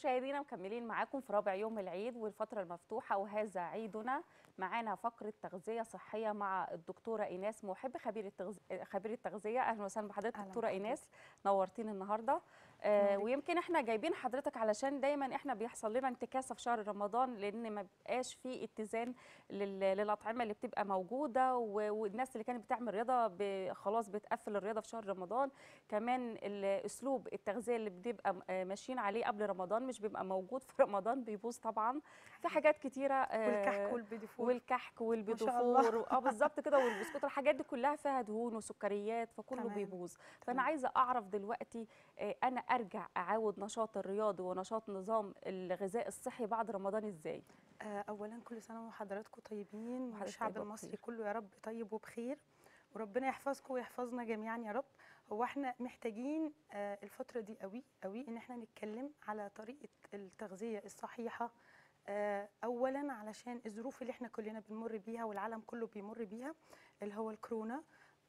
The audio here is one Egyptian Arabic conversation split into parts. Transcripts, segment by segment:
مشاهدينا مكملين معاكم في رابع يوم العيد والفترة المفتوحة وهذا عيدنا معانا فقرة تغذية صحية مع الدكتورة إيناس محب خبير التغذ... خبير التغذية أهلا وسهلا بحضرتك أهلاً دكتورة بحضرتك. إيناس نورتين النهاردة آه نورك. ويمكن احنا جايبين حضرتك علشان دايما احنا بيحصل لنا انتكاسة في شهر رمضان لأن ما بيبقاش في اتزان لل... للأطعمة اللي بتبقى موجودة و... والناس اللي كانت بتعمل رياضة ب... خلاص بتقفل الرياضة في شهر رمضان كمان الأسلوب التغذية اللي بنبقى آه، ماشيين عليه قبل رمضان مش بيبقى موجود في رمضان بيبوظ طبعا في حاجات كتيرة آه، والكحك والبيديفور والكحك الله. والبيدوفور اه بالظبط كده والبسكوت الحاجات دي كلها فيها دهون وسكريات فكله تمام. بيبوظ فانا تمام. عايزه اعرف دلوقتي آه، انا ارجع اعود نشاط الرياضي ونشاط نظام الغذاء الصحي بعد رمضان ازاي آه، اولا كل سنه وحضراتكم طيبين وحضرتك والشعب طيبة المصري بخير. كله يا رب طيب وبخير وربنا يحفظكم ويحفظنا جميعا يا رب هو احنا محتاجين آه، الفتره دي قوي قوي ان احنا نتكلم على طريقه التغذيه الصحيحه آه، اولا علشان الظروف اللي احنا كلنا بنمر بيها والعالم كله بيمر بيها اللي هو الكورونا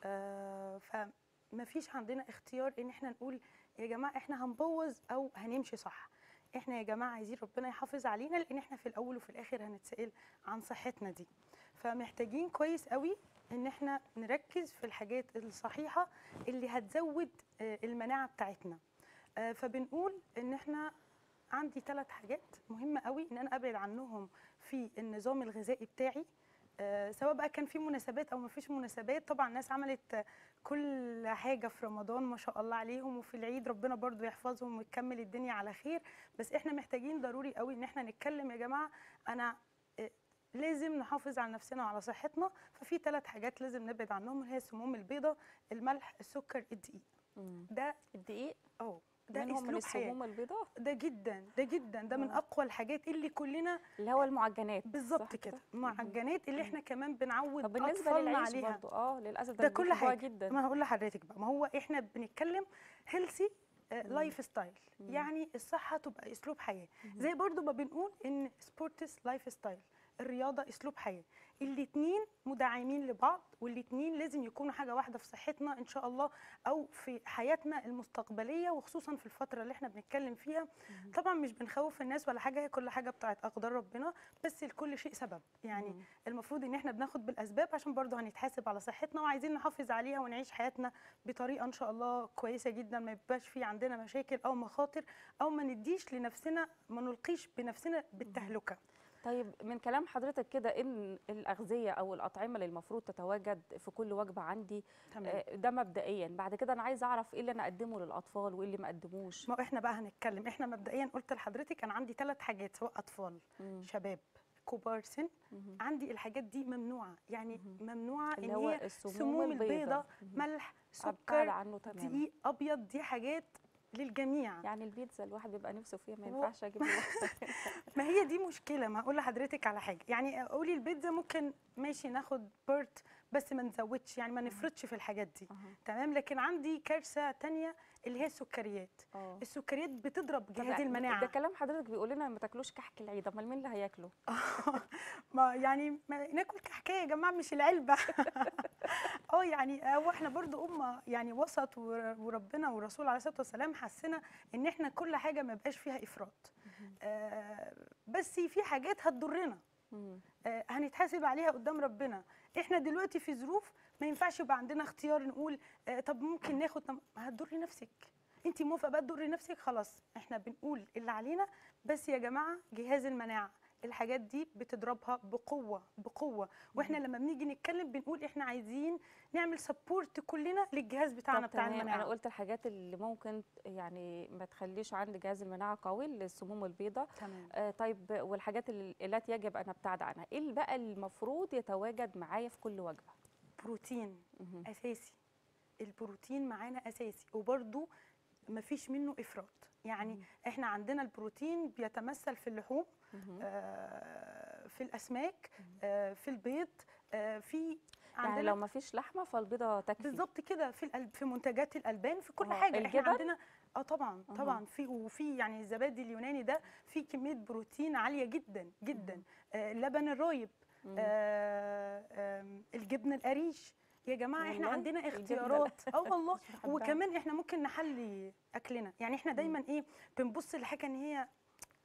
آه، فما فيش عندنا اختيار ان احنا نقول يا جماعه احنا هنبوظ او هنمشي صح احنا يا جماعه عايزين ربنا يحافظ علينا لان احنا في الاول وفي الاخر هنتسال عن صحتنا دي فمحتاجين كويس قوي ان احنا نركز في الحاجات الصحيحه اللي هتزود آه، المناعه بتاعتنا آه، فبنقول ان احنا عندي ثلاث حاجات مهمه قوي ان انا ابعد عنهم في النظام الغذائي بتاعي آه، سواء بقى كان في مناسبات او ما فيش مناسبات طبعا الناس عملت آه، كل حاجه في رمضان ما شاء الله عليهم وفي العيد ربنا برضو يحفظهم ويكمل الدنيا على خير بس احنا محتاجين ضروري قوي ان احنا نتكلم يا جماعه انا آه، لازم نحافظ على نفسنا وعلى صحتنا ففي ثلاث حاجات لازم نبعد عنهم اللي هي السموم البيضاء الملح السكر الدقيق ده الدقيق اه ده منهم من اسلوب حياه السموم البيضاء ده جدا ده جدا ده من آه. اقوى الحاجات اللي كلنا اللي هو المعجنات بالظبط صح كده معجنات اللي احنا كمان بنعود طب بالنسبه اطفالنا للعيش عليها برضو اه للاسف ده كل بيحبوها حاجه جدا ما هقول لحضرتك بقى ما هو احنا بنتكلم هيلثي لايف ستايل يعني الصحه تبقى اسلوب حياه زي برضو ما بنقول ان سبورتس لايف ستايل الرياضه اسلوب حياه الاثنين مدعمين لبعض والاثنين لازم يكونوا حاجه واحده في صحتنا ان شاء الله او في حياتنا المستقبليه وخصوصا في الفتره اللي احنا بنتكلم فيها طبعا مش بنخوف الناس ولا حاجه هي كل حاجه بتاعت اقدار ربنا بس لكل شيء سبب يعني مم. المفروض ان احنا بناخد بالاسباب عشان برضه هنتحاسب على صحتنا وعايزين نحافظ عليها ونعيش حياتنا بطريقه ان شاء الله كويسه جدا ما يبقاش في عندنا مشاكل او مخاطر او ما نديش لنفسنا ما نلقيش بنفسنا بالتهلكه طيب من كلام حضرتك كده ان الاغذيه او الاطعمه اللي المفروض تتواجد في كل وجبه عندي تمام آه، ده مبدئيا بعد كده انا عايزه اعرف ايه اللي انا اقدمه للاطفال وايه اللي ما اقدموش ما احنا بقى هنتكلم احنا مبدئيا قلت لحضرتك انا عندي ثلاث حاجات سواء اطفال مم. شباب كبار سن مهم. عندي الحاجات دي ممنوعه يعني ممنوعه اللي ان هو هي السموم سموم البيضاء. البيضاء مهم. ملح ابتعد سكر عنه تماما دقيق ابيض دي حاجات للجميع يعني البيتزا الواحد بيبقى نفسه فيها ما هو- ينفعش اجيب له واحدة. ما هي دي مشكله ما اقول لحضرتك على حاجه يعني قولي البيتزا ممكن ماشي ناخد بيرت بس ما نزودش يعني ما نفرطش في الحاجات دي أها. تمام لكن عندي كارثه تانية اللي هي السكريات اه السكريات بتضرب طب جهاز ده المناعه كلام حضرتك بيقول لنا ما تاكلوش كحك العيد امال مين اللي هياكله ما يعني ما ناكل كحكايه يا جماعه مش العلبه اه يعني هو احنا برضو امه يعني وسط ور- وربنا والرسول عليه الصلاه والسلام حسنا ان احنا كل حاجه ما يبقاش فيها افراط آه بس في حاجات هتضرنا مم. آه، هنتحاسب عليها قدام ربنا احنا دلوقتي في ظروف ما ينفعش يبقى عندنا اختيار نقول آه، طب ممكن ناخد طب ما هتضري نفسك انت موافقه بقى تضري نفسك خلاص احنا بنقول اللي علينا بس يا جماعه جهاز المناعه الحاجات دي بتضربها بقوه بقوه واحنا لما بنيجي نتكلم بنقول احنا عايزين نعمل سبورت كلنا للجهاز بتاعنا طب بتاع تمام المناعه انا قلت الحاجات اللي ممكن يعني ما تخليش عندي جهاز المناعه قوي السموم البيضاء تمام آه طيب والحاجات اللي- التي يجب ان ابتعد عنها ايه اللي بقى المفروض يتواجد معايا في كل وجبه بروتين مهم. اساسي البروتين معانا اساسي وبرده مفيش منه افراط يعني احنا عندنا البروتين بيتمثل في اللحوم مهم. آه، في الاسماك آه، في البيض آه، في يعني عندنا لو ما فيش لحمه فالبيضه تكفي بالظبط كده في القلب في منتجات الالبان في كل آه، حاجه احنا الجبن؟ عندنا اه طبعا أها. طبعا في وفي يعني الزبادي اليوناني ده فيه كميه بروتين عاليه جدا جدا آه اللبن الرايب مم. آه آم، الجبن القريش يا جماعه احنا والله عندنا الجبنة اختيارات اه والله مش بحبها. وكمان احنا ممكن نحلي اكلنا يعني احنا دايما ايه بنبص لحاجه ان هي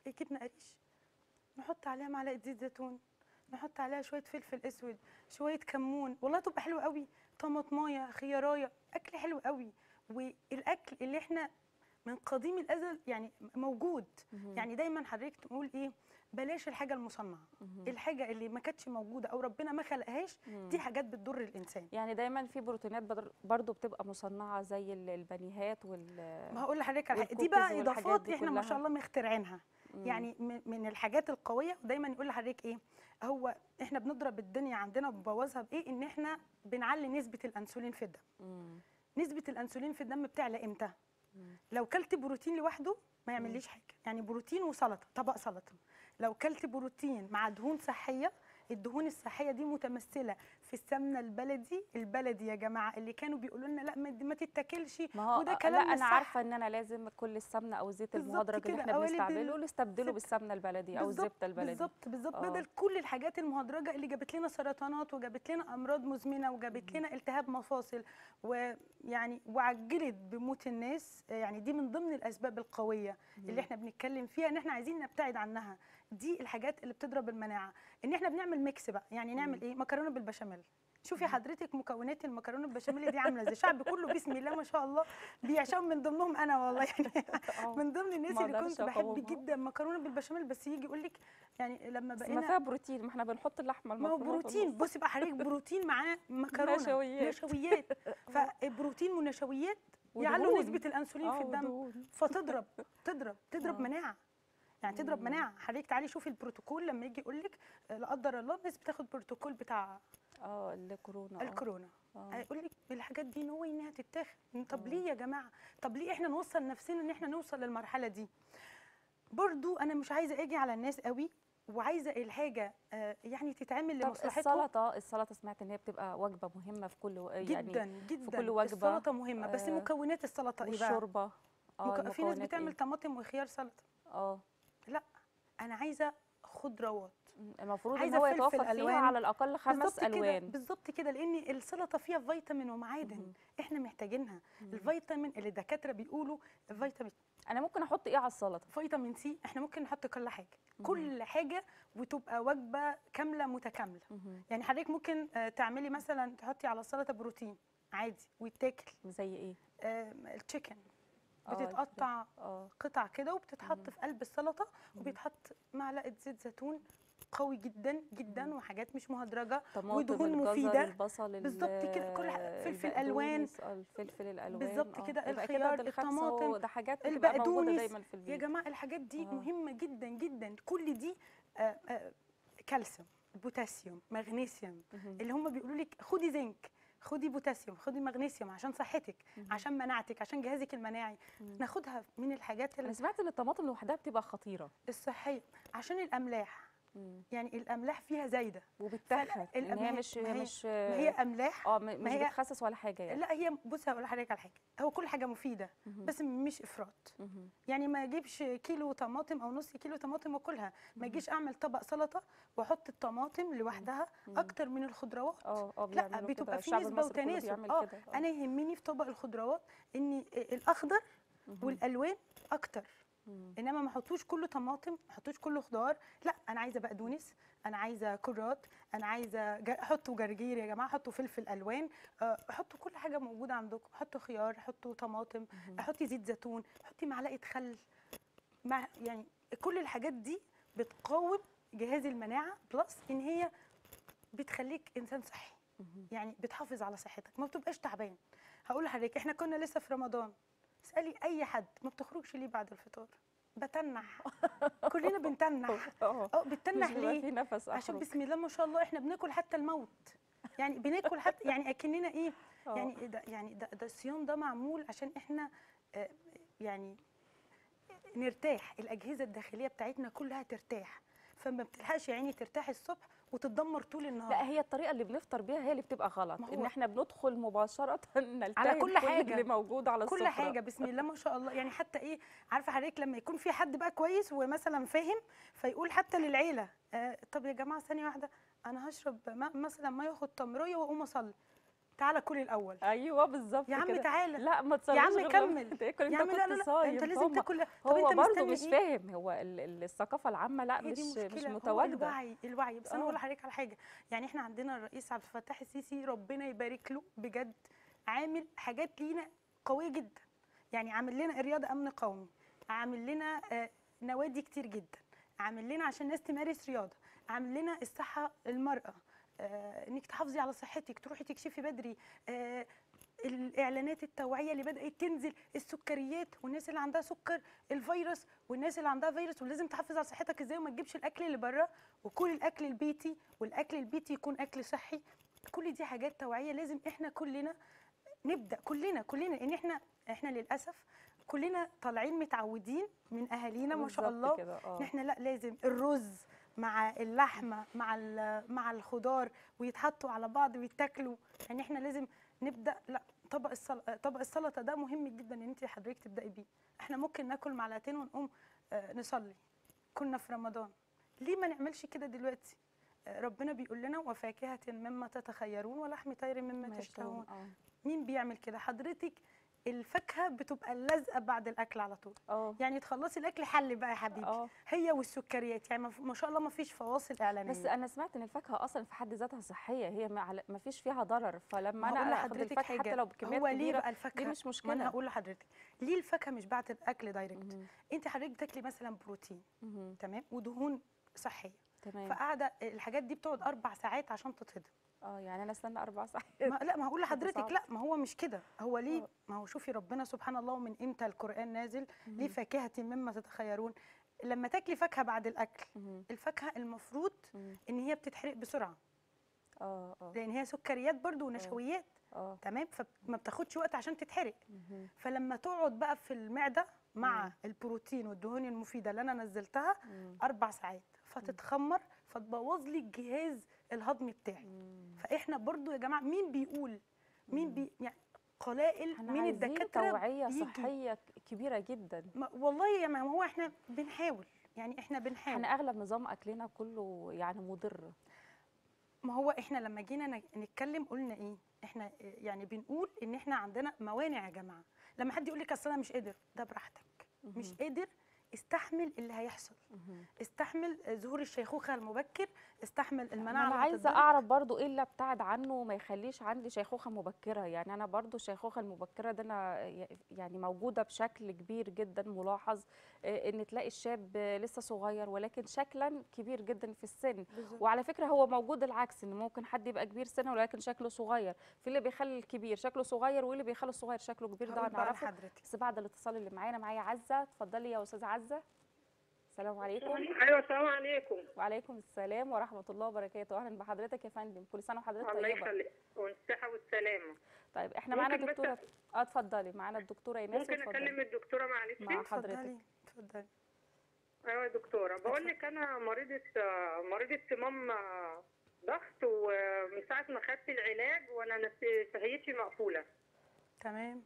جبنه قريش نحط عليها معلقه زيت زيتون نحط عليها شويه فلفل اسود شويه كمون والله تبقى حلوه قوي طماطمايه خيارايه اكل حلو قوي والاكل اللي احنا من قديم الازل يعني موجود مهم. يعني دايما حضرتك تقول ايه بلاش الحاجه المصنعه مهم. الحاجه اللي ما كانتش موجوده او ربنا ما خلقهاش مم. دي حاجات بتضر الانسان يعني دايما في بروتينات بدر- برضو بتبقى مصنعه زي ال- البانيهات وال ما هقول لحضرتك على حاجة. دي والكوكيز بقى والحاجات اضافات دي احنا ما شاء كلها. الله مخترعينها مم. يعني من من الحاجات القويه ودايما يقول لحضرتك ايه هو احنا بنضرب الدنيا عندنا وبنبوظها بايه ان احنا بنعلي نسبه الانسولين في الدم مم. نسبه الانسولين في الدم بتعلى امتى مم. لو كلت بروتين لوحده ما يعمليش حاجه يعني بروتين وسلطه طبق سلطه لو كلت بروتين مع دهون صحيه الدهون الصحيه دي متمثله في السمنه البلدي البلدي يا جماعه اللي كانوا بيقولوا لنا لا ما ما تتاكلش ما هو وده لا كلام مش انا صح. عارفه ان انا لازم كل السمنه او الزيت بالظبط المهدرج اللي كده، احنا قوالب بنستعمله نستبدله الزبدة. بالسمنه البلدي او بالظبط الزبده البلدي بالظبط بالظبط آه. بدل كل الحاجات المهدرجه اللي جابت لنا سرطانات وجابت لنا امراض مزمنه وجابت لنا التهاب مفاصل ويعني وعجلت بموت الناس يعني دي من ضمن الاسباب القويه اللي احنا بنتكلم فيها ان احنا عايزين نبتعد عنها دي الحاجات اللي بتضرب المناعه ان احنا بنعمل ميكس بقى يعني نعمل ايه مكرونه بالبشاميل شوفي حضرتك مكونات المكرونه بالبشاميل دي عامله ازاي الشعب كله بسم الله ما شاء الله بيعشقوا من ضمنهم انا والله يعني آه. من ضمن الناس ما اللي أقدرش كنت بحب أقاومها. جدا مكرونه بالبشاميل بس يجي يقول لك يعني لما بس ما بقينا فيها بروتين ما احنا بنحط اللحمه ما هو المفرومه في بروتين النص. بصي بقى حضرتك بروتين معاه مكرونه نشويات. نشويات فبروتين ونشويات يعلوا ودهون. نسبه الانسولين آه، في الدم ودهون. فتضرب تضرب تضرب آه. مناعه يعني تضرب مم. مناعه حضرتك تعالي شوفي البروتوكول لما يجي يقول لك لا قدر الله الناس بتاخد بروتوكول بتاع اه الكورونا آه. الكورونا آه. هيقول لك الحاجات دي نوي انها تتاخد طب آه. ليه يا جماعه طب ليه احنا نوصل نفسنا ان احنا نوصل للمرحله دي برضو انا مش عايزه اجي على الناس قوي وعايزه الحاجه آه، يعني تتعمل طب لمصلحتهم السلطه السلطه سمعت ان هي بتبقى وجبه مهمه في كل و- يعني جدا جدا كل وجبة، السلطه مهمه بس آه، مكونات السلطه ايه بقى والشوربه اه مك... في ناس المكونات بتعمل إيه؟ طماطم وخيار سلطه اه لا انا عايزه خضروات المفروض ان عايزة هو فلفل يتوفر فيها ألوان. على الاقل خمس بالظبط كده الوان بالظبط كده لان السلطه فيها فيتامين ومعادن مهم. احنا محتاجينها مم. الفيتامين اللي الدكاتره بيقولوا فيتامين انا ممكن احط ايه على السلطه فيتامين سي احنا ممكن نحط كل حاجه مهم. كل حاجه وتبقى وجبه كامله متكامله مهم. يعني حضرتك ممكن آه، تعملي مثلا تحطي على السلطه بروتين عادي ويتاكل زي ايه التشيكن آه، الفراخ. بتتقطع اه قطع كده وبتتحط مم. في قلب السلطه مم. وبيتحط معلقه زيت زيتون قوي جدا جدا مم. وحاجات مش مهدرجه طماطم ودهون الجزر مفيدة. البصل ال- بالظبط كده، كل حاجة. فلفل ألوان. البقدونس، آه، الفلفل الالوان بالظبط آه. كده، يبقى الخيار، ده الخس الطماطم، هو ده حاجات بتبقى موجوده البقدونس. دايما في يا البيت جماعه الحاجات دي آه. مهمه جدا جدا كل دي آه، آه، كالسيوم بوتاسيوم مغنيسيوم مهم. اللي هم بيقولوا لك خدي زنك خدي بوتاسيوم خدي مغنيسيوم عشان صحتك مهم. عشان مناعتك عشان جهازك المناعي مم. ناخدها من الحاجات انا ال- سمعت ان الطماطم لوحدها بتبقى خطيره الصحيه عشان الاملاح مم. يعني الاملاح فيها زايده وبتتخن ان الأم- هي هي- مش ما هي- مش ما هي املاح اه م- مش هي- بتخسس ولا حاجه يعني لا هي بصي هقول لحضرتك على حاجه هو كل حاجه مفيده مهم. بس مش افراط مهم. يعني ما اجيبش كيلو طماطم او نص كيلو طماطم واكلها ما مهم. اجيش اعمل طبق سلطه واحط الطماطم لوحدها مم. اكتر من الخضروات اه اه لا بيعملوا بتبقى كده. في الشعب نسبه المصري كله وتناسب بيعمل اه كده آه. انا يهمني في طبق الخضروات ان الاخضر مهم. والالوان اكتر مم. انما ما احطوش كله طماطم ما احطوش كله خضار لا انا عايزه بقدونس انا عايزه كرات انا عايزه ج- حطوا جرجير يا جماعه حطوا فلفل الوان آه، حطوا كل حاجه موجوده عندكم حطوا خيار حطوا طماطم مهم. حطي زيت زيتون حطي معلقه خل مع يعني كل الحاجات دي بتقوم جهاز المناعه بلس ان هي بتخليك انسان صحي مهم. يعني بتحافظ على صحتك ما بتبقاش تعبان هقول لحضرتك احنا كنا لسه في رمضان اسالي اي حد ما بتخرجش ليه بعد الفطار بتنح كلنا بنتنح اه اه مش بتنح بيبقى ليه في نفس عشان أخرج. بسم الله ما شاء الله احنا بناكل حتى الموت يعني بناكل حتى يعني اكننا ايه آه. يعني ده يعني ده, ده الصيام ده معمول عشان احنا آه، يعني نرتاح الاجهزه الداخليه بتاعتنا كلها ترتاح فما بتلحقش يا عيني ترتاح الصبح وتتدمر طول النهار لا هي الطريقه اللي بنفطر بيها هي اللي بتبقى غلط ما ان هو- احنا بندخل مباشره نلتهي كل بكل حاجة. اللي موجود على كل السفرة. حاجه بسم الله ما شاء الله يعني حتى ايه عارفه حضرتك لما يكون في حد بقى كويس ومثلا فاهم فيقول حتى للعيله آه طب يا جماعه ثانيه واحده انا هشرب ما مثلا ما ياخد تمريه واقوم اصلي تعالى كل الاول ايوه بالظبط يا عم كده. تعالى لا ما يا تصليش عم غير لما كمل. تاكل يا انت عم لا لا كنت لا صايم انت لازم هم- تاكل طب هو انت برضه مستني مش إيه؟ فاهم هو ال- ال- الثقافه العامه لا هي مش دي مش مشكلة هو متواجده الوعي الوعي بس انا آه. اقول لحضرتك على حاجه يعني احنا عندنا الرئيس عبد الفتاح السيسي ربنا يبارك له بجد عامل حاجات لينا قويه جدا يعني عامل لنا الرياضه امن قومي عامل لنا آه، نوادي كتير جدا عامل لنا عشان الناس تمارس رياضه عامل لنا الصحه المراه آه، انك تحافظي على صحتك تروحي تكشفي بدري آه، الاعلانات التوعيه اللي بدات تنزل السكريات والناس اللي عندها سكر الفيروس والناس اللي عندها فيروس ولازم تحافظ على صحتك ازاي وما تجيبش الاكل اللي بره وكل الاكل البيتي والاكل البيتي يكون اكل صحي كل دي حاجات توعيه لازم احنا كلنا نبدا كلنا كلنا لان احنا احنا للاسف كلنا طالعين متعودين من اهالينا ما شاء بالظبط الله كده اه ان احنا لا لازم الرز مع اللحمه مع ال- مع الخضار ويتحطوا على بعض ويتاكلوا يعني احنا لازم نبدا لا طبق السلطه طبق السلطه ده مهم جدا ان انت حضرتك تبداي بيه احنا ممكن ناكل معلقتين ونقوم آه، نصلي كنا في رمضان ليه ما نعملش كده دلوقتي آه، ربنا بيقول لنا وفاكهه مما تتخيرون ولحم طير مما ما تشتهون يشتهون. اه مين بيعمل كده حضرتك الفاكهه بتبقى لازقه بعد الاكل على طول اه يعني تخلصي الاكل حل بقى يا حبيبي اه هي والسكريات يعني ما ف- ما شاء الله ما فيش فواصل اعلانيه بس انا سمعت ان الفاكهه اصلا في حد ذاتها صحيه هي ما عل- ما فيش فيها ضرر فلما هقول انا اخد لحضرتك الفاكهه حتى حاجه لو بكميات هو ليه كبيره بقى الفاكهه دي مش ما مشكله انا هقول لحضرتك ليه الفاكهه مش بعد الاكل دايركت مهم. انت حضرتك بتاكلي مثلا بروتين مهم. تمام ودهون صحيه تمام فقاعده الحاجات دي بتقعد اربع ساعات عشان تتهضم اه يعني انا استنى اربع ساعات ما لا ما هقول ده لحضرتك صعب. لا ما هو مش كده هو ليه آه. ما هو شوفي ربنا سبحان الله ومن امتى القران نازل ليه مهم. فاكهه مما تتخيرون لما تاكلي فاكهه بعد الاكل مهم. الفاكهه المفروض مهم. ان هي بتتحرق بسرعه اه اه لان هي سكريات برضو ونشويات اه تمام فما بتاخدش وقت عشان تتحرق مهم. فلما تقعد بقى في المعده مع مم. البروتين والدهون المفيده اللي انا نزلتها مم. اربع ساعات فتتخمر فتبوظ لي الجهاز الهضمي بتاعي مم. فاحنا برضو يا جماعه مين بيقول مين مم. بي يعني قلائل احنا من عايزين الدكاتره توعيه بيجي. صحيه ك- كبيره جدا ما والله يا ما هو احنا بنحاول يعني احنا بنحاول احنا اغلب نظام اكلنا كله يعني مضر ما هو احنا لما جينا ن- نتكلم قلنا ايه احنا يعني بنقول ان احنا عندنا موانع يا جماعه لما حد يقول لك اصل انا مش قادر ده براحتك مش مهم. قادر استحمل اللي هيحصل مهم. استحمل ظهور الشيخوخه المبكر استحمل ما المناعه انا اللي عايزه هتتضرب. اعرف برضو ايه اللي ابتعد عنه وما يخليش عندي شيخوخه مبكره يعني انا برضو الشيخوخه المبكره ده انا ي- يعني موجوده بشكل كبير جدا ملاحظ آه، ان تلاقي الشاب آه، لسه صغير ولكن شكلا كبير جدا في السن بالظبط. وعلى فكره هو موجود العكس ان ممكن حد يبقى كبير سنه ولكن شكله صغير في اللي بيخلي الكبير شكله صغير واللي بيخلي الصغير شكله كبير ده هقول بقى هنعرفه لحضرتك بس بعد الاتصال اللي معانا معايا عزه اتفضلي يا استاذه عزه السلام عليكم ايوه السلام عليكم وعليكم السلام ورحمة الله وبركاته أهلا بحضرتك يا فندم كل سنة وحضرتك الله طيبة يخليك والصحه والسلامه طيب احنا معانا ممكن بس- دكتورة اه اتفضلي معانا الدكتورة ايناس ممكن اتفضلي اكلم الدكتوره معلش مع حضرتك. اتفضلي اتفضلي ايوه يا دكتوره بقول لك انا مريضه آه، مريضه صمام آه، ضغط ومن ساعه ما خدت العلاج وانا نفس- شهيتي مقفوله تمام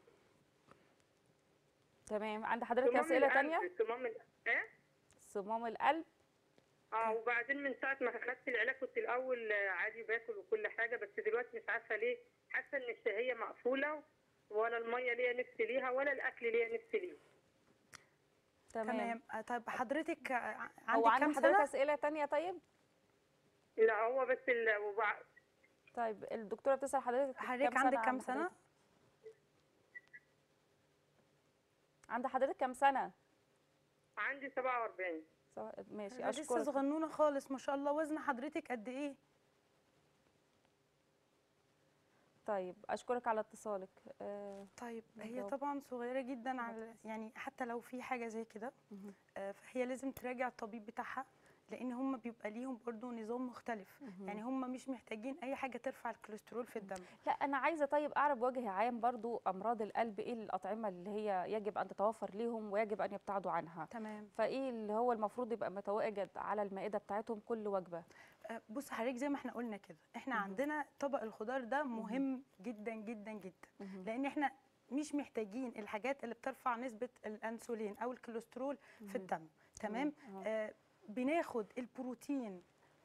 تمام عند حضرتك صمام أسئلة القلب، تانية صمام ال- ايه صمام القلب اه وبعدين من ساعه ما خدت العلاج كنت الاول آه، عادي باكل وكل حاجه بس دلوقتي مش عارفه ليه حاسه ان الشهيه مقفوله ولا الميه ليا نفسي ليها ولا الاكل ليا نفسي ليه تمام, تمام آه، طب حضرتك آه، هو عندك عند كام حضرتك سنه أسئلة تانية طيب لا هو بس ال... وبع... طيب الدكتورة بتسأل حضرتك حضرتك عندك كام عند سنه حضرتك؟ عند حضرتك كام سنة عندي 47 سواء- ماشي أنا لسه أشكرك صغنونه خالص ما شاء الله وزن حضرتك قد ايه طيب أشكرك على اتصالك آه طيب هي بالظبط. طبعا صغيره جدا على يعني حتى لو في حاجه زي كده مهم. آه، فهي لازم تراجع الطبيب بتاعها لان هم بيبقى ليهم برضو نظام مختلف مهم. يعني هم مش محتاجين اي حاجه ترفع الكوليسترول في الدم لا انا عايزه طيب اعرف بوجه عام برضو امراض القلب ايه الاطعمه اللي هي يجب ان تتوفر ليهم ويجب ان يبتعدوا عنها تمام فايه اللي هو المفروض يبقى متواجد على المائده بتاعتهم كل وجبه آه، بص حضرتك زي ما احنا قلنا كده احنا مهم. عندنا طبق الخضار ده مهم جدا جدا جدا مهم. لان احنا مش محتاجين الحاجات اللي بترفع نسبه الانسولين او الكوليسترول في الدم تمام آه. آه بناخد البروتين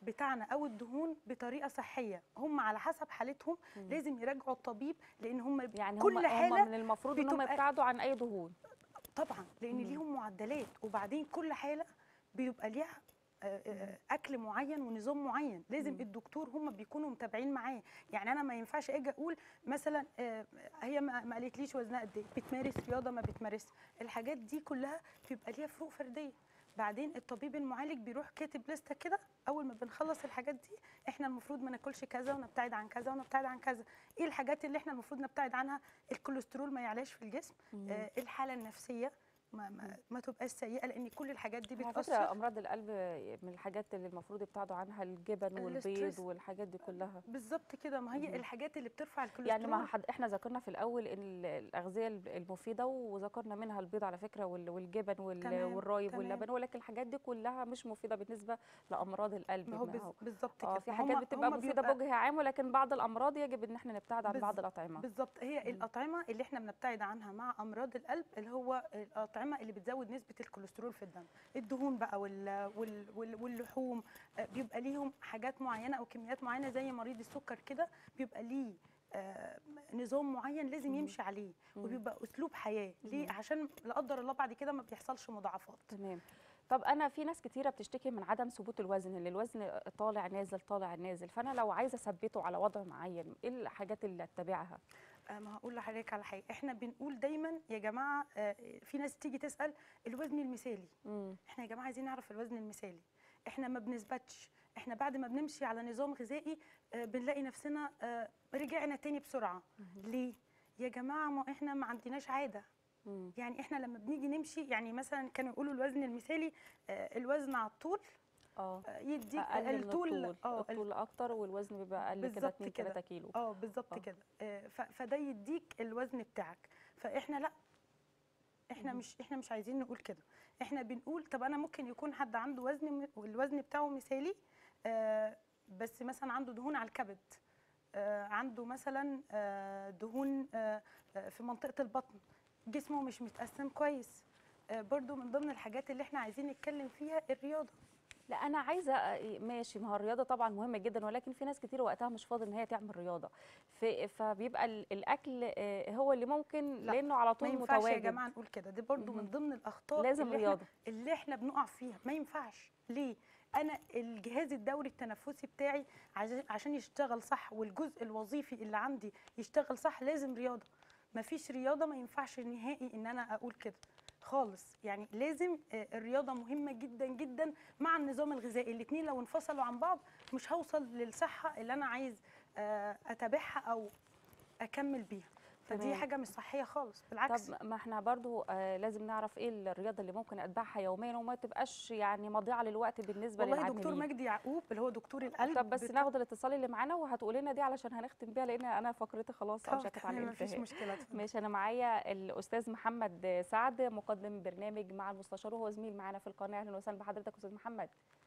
بتاعنا او الدهون بطريقه صحيه هم على حسب حالتهم مم. لازم يراجعوا الطبيب لان هم يعني كل هم حالة هم من المفروض ان هم بتبقى- يبتعدوا عن اي دهون طبعا لان مم. ليهم معدلات وبعدين كل حاله بيبقى ليها آه، آه، اكل معين ونظام معين لازم مم. الدكتور هم بيكونوا متابعين معاه يعني انا ما ينفعش اجي اقول مثلا آه، هي ما ما قالتليش وزنها قد ايه بتمارس رياضه ما بتمارس الحاجات دي كلها بيبقى ليها فروق فرديه بعدين الطبيب المعالج بيروح كاتب لسته كده اول ما بنخلص الحاجات دي احنا المفروض ما ناكلش كذا ونبتعد عن كذا ونبتعد عن كذا ايه الحاجات اللي احنا المفروض نبتعد عنها الكوليسترول ما يعلاش في الجسم مم. آه، الحاله النفسيه ما ما, ما تبقاش سيئه لان كل الحاجات دي على فكره بتاثر امراض القلب من الحاجات اللي المفروض يبتعدوا عنها الجبن والبيض الاسترس. والحاجات دي كلها بالظبط كده ما هي مهم. الحاجات اللي بترفع الكوليسترول يعني ما حد احنا ذكرنا في الاول ان ال- الاغذيه الب- المفيده وذكرنا منها البيض على فكره وال- والجبن وال- تمام، والرايب تمام. واللبن ولكن الحاجات دي كلها مش مفيده بالنسبه لامراض القلب ما هو ما بز- بالظبط اه كده في ما حاجات هما- بتبقى هما مفيده بيبقى- بوجه عام ولكن بعض الامراض يجب ان احنا نبتعد عن بز- بعض الاطعمه بالظبط هي مم. الاطعمه اللي احنا بنبتعد عنها مع امراض القلب اللي هو الاطعمه اللي بتزود نسبه الكوليسترول في الدم الدهون بقى وال وال وال واللحوم آه، بيبقى ليهم حاجات معينه او كميات معينه زي مريض السكر كده بيبقى ليه آه، نظام معين لازم مم. يمشي عليه مم. وبيبقى اسلوب حياه ليه مم. عشان لا قدر الله بعد كده ما بيحصلش مضاعفات تمام طب انا في ناس كتيره بتشتكي من عدم ثبوت الوزن ان الوزن طالع نازل طالع نازل فانا لو عايزه اثبته على وضع معين ايه الحاجات اللي اتبعها آه، ما هقول لحضرتك على حاجه احنا بنقول دايما يا جماعه آه، في ناس تيجي تسال الوزن المثالي امم احنا يا جماعه عايزين نعرف الوزن المثالي احنا ما بنثبتش احنا بعد ما بنمشي على نظام غذائي آه، بنلاقي نفسنا آه، رجعنا تاني بسرعه ليه يا جماعه ما احنا ما عندناش عاده امم يعني احنا لما بنيجي نمشي يعني مثلا كانوا يقولوا الوزن المثالي آه، الوزن على الطول اه آه، يديك اقل من الطول الطول اه ال- الطول اكتر والوزن بيبقى اقل كده بالظبط 2 كده. 3 كيلو اه بالظبط آه. كده آه، ف- فده يديك الوزن بتاعك فاحنا لا احنا مهم. مش احنا مش عايزين نقول كده احنا بنقول طب انا ممكن يكون حد عنده وزن م- والوزن بتاعه مثالي آه، بس مثلا عنده دهون على الكبد آه، عنده مثلا آه، دهون آه، آه، في منطقه البطن جسمه مش متقسم كويس آه، برضو من ضمن الحاجات اللي احنا عايزين نتكلم فيها الرياضه لا انا عايزه أ- ماشي ما هو الرياضه طبعا مهمه جدا ولكن في ناس كتير وقتها مش فاضي ان هي تعمل رياضه ف- فبيبقى ال- الاكل آه، هو اللي ممكن لا، لانه على ما طول ينفعش يا متواجد جماعه نقول كده دي برضو من مهم. ضمن الاخطاء لازم اللي احنا رياضه اللي احنا بنقع فيها ما ينفعش ليه انا الجهاز الدوري التنفسي بتاعي عشان- عشان يشتغل صح والجزء الوظيفي اللي عندي يشتغل صح لازم رياضه ما فيش رياضه ما ينفعش نهائي ان انا اقول كده خالص يعني لازم آه، الرياضه مهمه جدا جدا مع النظام الغذائي الاثنين لو انفصلوا عن بعض مش هوصل للصحه اللي انا عايز آه، اتابعها او اكمل بيها فدي تمام. حاجه مش صحيه خالص بالعكس طب ما احنا برضو آه لازم نعرف ايه الرياضه اللي ممكن اتبعها يوميا وما تبقاش يعني مضيعه للوقت بالنسبه والله للعاملين دكتور مجدي يعقوب اللي هو دكتور القلب طب بس بت- ناخد الاتصال اللي معانا وهتقولي لنا دي علشان هنختم بيها لان انا فقرتي خلاص طب اوشكت على تمام مفيش الانتهاء مشكله اتفضل. ماشي انا معايا الاستاذ محمد سعد مقدم برنامج مع المستشار وهو زميل معانا في القناه اهلا وسهلا بحضرتك استاذ محمد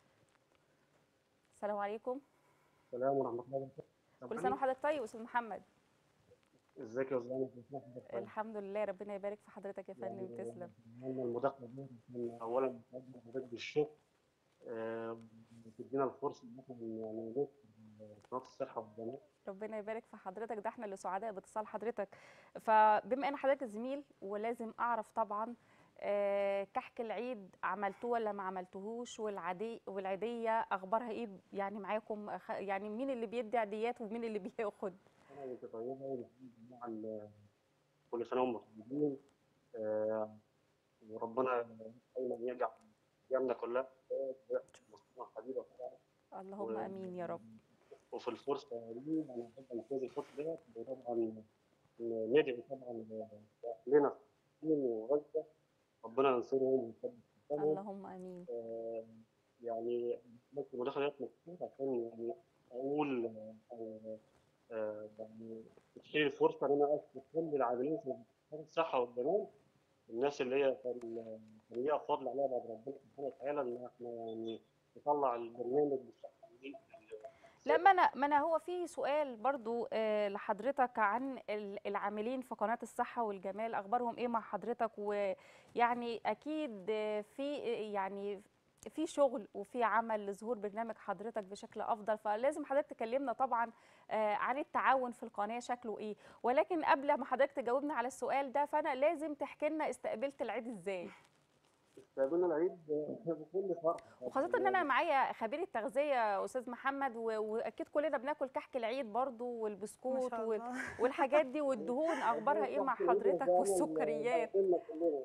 السلام عليكم السلام ورحمة الله وبركاته. كل سنه وحضرتك طيب استاذ محمد ازيك يا استاذ كل سنة وحضرتك طيب. الحمد لله ربنا يبارك في حضرتك يا فندم يعني تسلم أتمنى المداخلة دي عشان أولا بقدم حضرتك بالشكر آه، وتدينا الفرصة إن إحنا يعني نذكر قناة الصحة والجمال ربنا يبارك في حضرتك ده احنا اللي سعداء باتصال حضرتك فبما ان حضرتك زميل ولازم اعرف طبعا آه، كحك العيد عملتوه ولا ما عملتوهوش والعادي والعيديه اخبارها ايه يعني معاكم أخ- يعني مين اللي بيدي عيديات ومين اللي بياخد أنا وأنت طيبة ونحيي جميعا ال- كل سنة وأنتم طيبين آه، وربنا دايما يجعل أيامنا كلها مصلحة حبيبة طبعا اللهم امين يا رب وفي الفرصة دي أنا أحب أنتهز الفرصة ديت وطبعا ندعي طبعا لنا فلسطين وغزة ربنا ينصرهم ويثبت قدامهم اللهم امين آه، يعني بس المداخلة ديت مخصوص عشان يعني أقول آه، آه، يعني تشيل الفرصة إن أنا أشكر كل العاملين في وزارة الصحة والجمال الناس اللي هي كان كان ليها فضل عليها بعد ربنا سبحانه وتعالى إن إحنا يعني نطلع البرنامج بالصحة دي لا ما انا ما انا هو في سؤال برضو آه، لحضرتك عن ال- العاملين في قناه الصحه والجمال اخبارهم ايه مع حضرتك ويعني اكيد آه، في آه، يعني في شغل وفي عمل لظهور برنامج حضرتك بشكل افضل فلازم حضرتك تكلمنا طبعا آه، عن التعاون في القناه شكله ايه ولكن قبل ما حضرتك تجاوبنا على السؤال ده فانا لازم تحكي لنا استقبلت العيد ازاي استقبلنا العيد بكل فرح وخاصه ان انا معايا خبير التغذيه استاذ محمد و- واكيد كلنا بناكل كحك العيد برضو ما والبسكوت شاء وال- الله والحاجات دي والدهون اخبارها ايه مع حضرتك والسكريات بهدلنا كلنا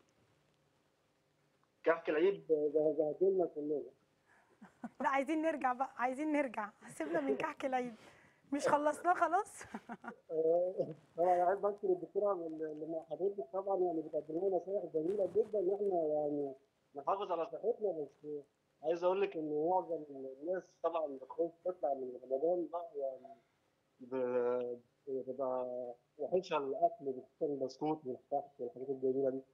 كحك العيد بهدلنا كلنا لا عايزين نرجع بقى عايزين نرجع سيبنا من كحك العيد مش خلصناه خلاص آه، طبعا انا عايز بشكر الدكتوره اللي مع حضرتك طبعا يعني بتقدم لنا نصايح جميله جدا ان احنا يعني نحافظ على صحتنا بس عايز اقول لك ان معظم الناس طبعا بتخش تطلع من رمضان بقى يعني ب- بتبقى وحشه الاكل خصوصا البسكوت والكحك والحاجات الجميله دي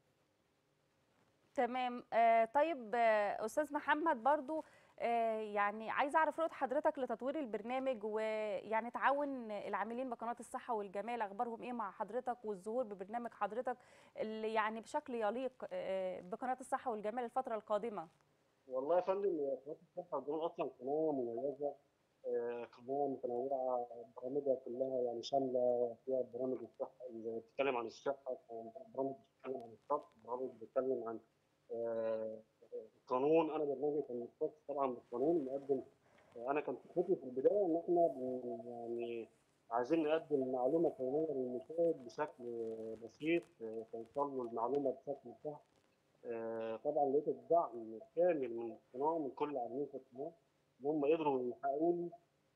تمام آه طيب آه استاذ محمد برضو آه يعني عايزه اعرف رؤيه حضرتك لتطوير البرنامج ويعني تعاون العاملين بقناه الصحه والجمال اخبارهم ايه مع حضرتك والظهور ببرنامج حضرتك اللي يعني بشكل يليق آه بقناه الصحه والجمال الفتره القادمه والله يا فندم قناه الصحه والجمال اصلا قناه مميزه آه، قناه متنوعه برامجها كلها يعني شامله فيها برامج الصحه اللي بتتكلم عن الصحه برامج بتتكلم عن الطبخ برامج بتتكلم عن آه، القانون انا برنامجي كان مختص طبعا بالقانون مقدم انا كان فكرتي في البدايه ان احنا بن- يعني عايزين نقدم معلومه قانونيه للمشاهد بشكل بسيط آه، توصل له المعلومه بشكل سهل آه، طبعا لقيت الدعم كامل من القناه من كل عاملين في القناه ان هم قدروا يحققوا لي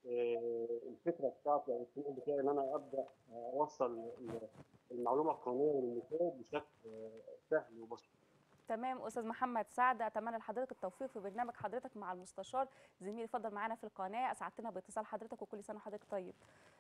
آه، الفكره بتاعتي او الطموح بتاعي ان انا ابدا اوصل ال- المعلومه القانونيه للمشاهد بشكل آه، سهل وبسيط. تمام استاذ محمد سعد اتمنى لحضرتك التوفيق في برنامج حضرتك مع المستشار زميلي اتفضل معانا في القناه اسعدتنا باتصال حضرتك وكل سنه وحضرتك طيب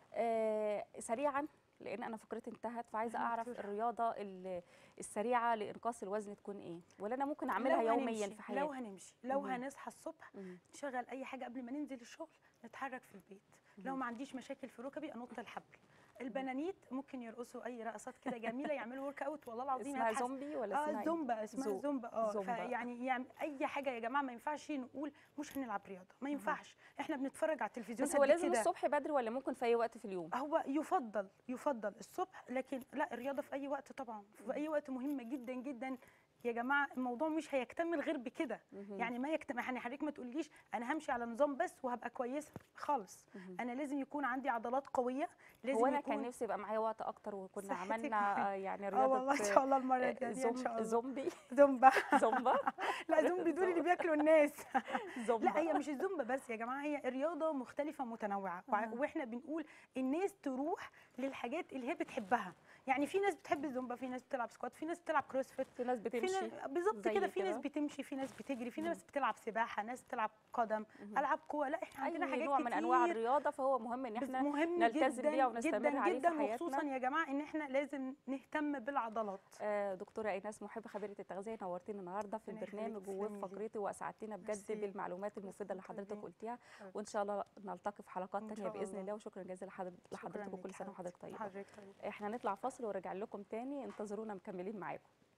آه سريعا لان انا فكرتي انتهت فعايزه اعرف دكتورة. الرياضه ال- السريعه لانقاص الوزن تكون ايه ولا انا ممكن اعملها لو يوميا هنمشي- في حياتي لو هنمشي لو مهم. هنصحى الصبح مم. نشغل اي حاجه قبل ما ننزل الشغل نتحرك في البيت لو مهم. ما عنديش مشاكل في ركبي انط الحبل البنانيت ممكن يرقصوا اي رقصات كده جميله يعملوا ورك اوت والله العظيم اسمها هتحس- زومبي ولا اه اسمها إيه؟ زومبا اسمها زو- زومبا اه زومبا. فيعني يعني اي حاجه يا جماعه ما ينفعش نقول مش هنلعب رياضه ما ينفعش احنا بنتفرج على التلفزيون بس هو قد لازم كده. الصبح بدري ولا ممكن في اي وقت في اليوم هو يفضل يفضل الصبح لكن لا الرياضه في اي وقت طبعا في اي وقت مهمه جدا جدا يا جماعه الموضوع مش هيكتمل غير بكده مهم. يعني ما يكتمل يعني حضرتك ما تقوليش انا همشي على نظام بس وهبقى كويسه خالص مهم. انا لازم يكون عندي عضلات قويه لازم هو انا يكون كان نفسي يبقى معايا وقت اكتر وكنا صحتك عملنا آه، يعني اه رياضه والله ان شاء الله المره آه، الجايه ان زوم- شاء الله زومبي زومبا زومبا لا زومبي دول اللي بياكلوا الناس زومبا لا هي مش الزومبا بس يا جماعه هي الرياضه مختلفه متنوعه وع- أها. واحنا بنقول الناس تروح للحاجات اللي هي بتحبها يعني في ناس بتحب الزومبا في ناس بتلعب سكوات في ناس بتلعب كروسفيت في ناس في بتمشي ناس بالظبط زي كده في ناس كده. بتمشي في ناس بتجري في مم. ناس بتلعب سباحه ناس بتلعب قدم مهم. العاب قوه لا احنا عندنا اي حاجات نوع كتير من انواع الرياضه فهو مهم ان بس احنا مهم نلتزم جدا بيها ونستمر جدا عليه في جدا حياتنا. وخصوصا يا جماعه ان احنا لازم نهتم بالعضلات آه، دكتوره ايناس محب خبيره التغذيه نورتينا النهارده في ربنا يخليك، البرنامج تسلمي وفي لي. فقرتي واسعدتنا بجد ميرسي. بالمعلومات المفيده اللي شكراً حضرتك ليك. قلتيها حبيبتي. وان شاء الله نلتقي في حلقات إن تانية شاء باذن الله. الله وشكرا جزيلا لحضرتك شكراً لحضرتك ليك وكل سنه حبيبتي. وحضرتك طيبه حضرتك طيب احنا نطلع فاصل وراجع لكم تاني انتظرونا مكملين معاكم